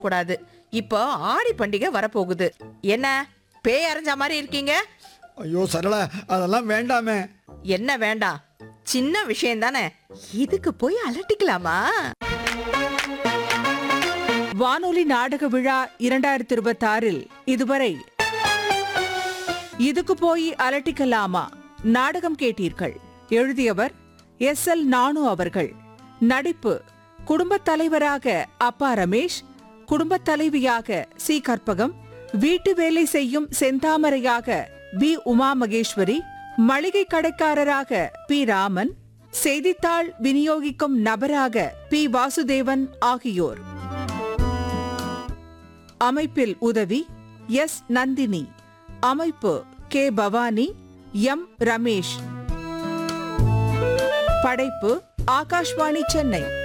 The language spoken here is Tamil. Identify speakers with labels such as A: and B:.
A: கூடாது இப்போ ஆடி பண்டிகை வரப்போகுது என்ன பேய் அரைஞ்ச மாதிரி இருக்கீங்க
B: ஐயோ சரளா அதெல்லாம் வேண்டாமே
A: என்ன வேண்டாம் சின்ன விஷயம் தானே இதுக்கு போய் அலட்டிக்கலாமா
C: வானொலி நாடக விழா இரண்டாயிரத்தி இருபத்தி ஆறில் இதுவரை இதுக்கு போய் அலட்டிக்கலாமா நாடகம் கேட்டீர்கள் எழுதியவர் எஸ் எல் நானு அவர்கள் நடிப்பு குடும்பத் தலைவராக அப்பா ரமேஷ் குடும்பத் தலைவியாக சி கற்பகம் வீட்டு வேலை செய்யும் செந்தாமரையாக பி உமா மகேஸ்வரி மளிகை கடைக்காரராக பி ராமன் செய்தித்தாள் விநியோகிக்கும் நபராக பி வாசுதேவன் ஆகியோர் அமைப்பில் உதவி எஸ் நந்தினி அமைப்பு கே பவானி எம் ரமேஷ் படைப்பு ஆகாஷ்வாணி சென்னை